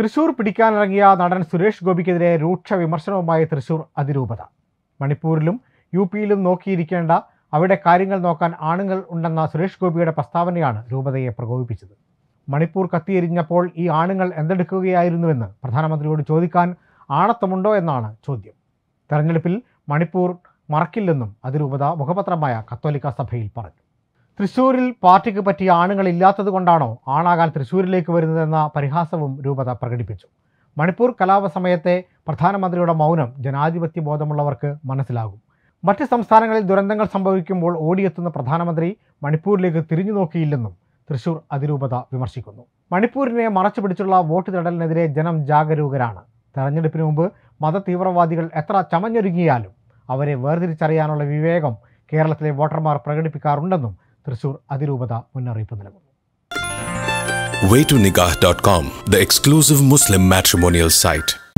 തൃശൂർ പിടിക്കാനിറങ്ങിയ നടൻ സുരേഷ് ഗോപിക്കെതിരെ രൂക്ഷ വിമർശനവുമായി തൃശൂർ അതിരൂപത മണിപ്പൂരിലും യു പിയിലും നോക്കിയിരിക്കേണ്ട അവിടെ കാര്യങ്ങൾ നോക്കാൻ ആണുങ്ങൾ ഉണ്ടെന്ന സുരേഷ് ഗോപിയുടെ പ്രസ്താവനയാണ് രൂപതയെ പ്രകോപിപ്പിച്ചത് മണിപ്പൂർ കത്തിയെരിഞ്ഞപ്പോൾ ഈ ആണുങ്ങൾ എന്തെടുക്കുകയായിരുന്നുവെന്ന് പ്രധാനമന്ത്രിയോട് ചോദിക്കാൻ ആണത്തമുണ്ടോ എന്നാണ് ചോദ്യം തെരഞ്ഞെടുപ്പിൽ മണിപ്പൂർ മറക്കില്ലെന്നും അതിരൂപത മുഖപത്രമായ കത്തോലിക്ക സഭയിൽ പറഞ്ഞു തൃശ്ശൂരിൽ പാർട്ടിക്ക് പറ്റിയ ആണുങ്ങളില്ലാത്തത് കൊണ്ടാണോ ആണാകാൻ തൃശ്ശൂരിലേക്ക് വരുന്നതെന്ന പരിഹാസവും രൂപത പ്രകടിപ്പിച്ചു മണിപ്പൂർ കലാപ സമയത്തെ പ്രധാനമന്ത്രിയുടെ മൗനം ജനാധിപത്യ ബോധമുള്ളവർക്ക് മനസ്സിലാകും മറ്റ് സംസ്ഥാനങ്ങളിൽ ദുരന്തങ്ങൾ സംഭവിക്കുമ്പോൾ ഓടിയെത്തുന്ന പ്രധാനമന്ത്രി മണിപ്പൂരിലേക്ക് തിരിഞ്ഞു നോക്കിയില്ലെന്നും തൃശൂർ അതിരൂപത വിമർശിക്കുന്നു മണിപ്പൂരിനെ മറച്ചു പിടിച്ചുള്ള വോട്ട് തടലിനെതിരെ ജനം ജാഗരൂകരാണ് തെരഞ്ഞെടുപ്പിന് മുമ്പ് മതതീവ്രവാദികൾ എത്ര ചമഞ്ഞൊരുങ്ങിയാലും അവരെ വേർതിരിച്ചറിയാനുള്ള വിവേകം കേരളത്തിലെ വോട്ടർമാർ പ്രകടിപ്പിക്കാറുണ്ടെന്നും തൃശൂർ അതിരൂപത മുന്നറിയിപ്പ് നൽകുന്നു waytonikah.com, the exclusive Muslim matrimonial site.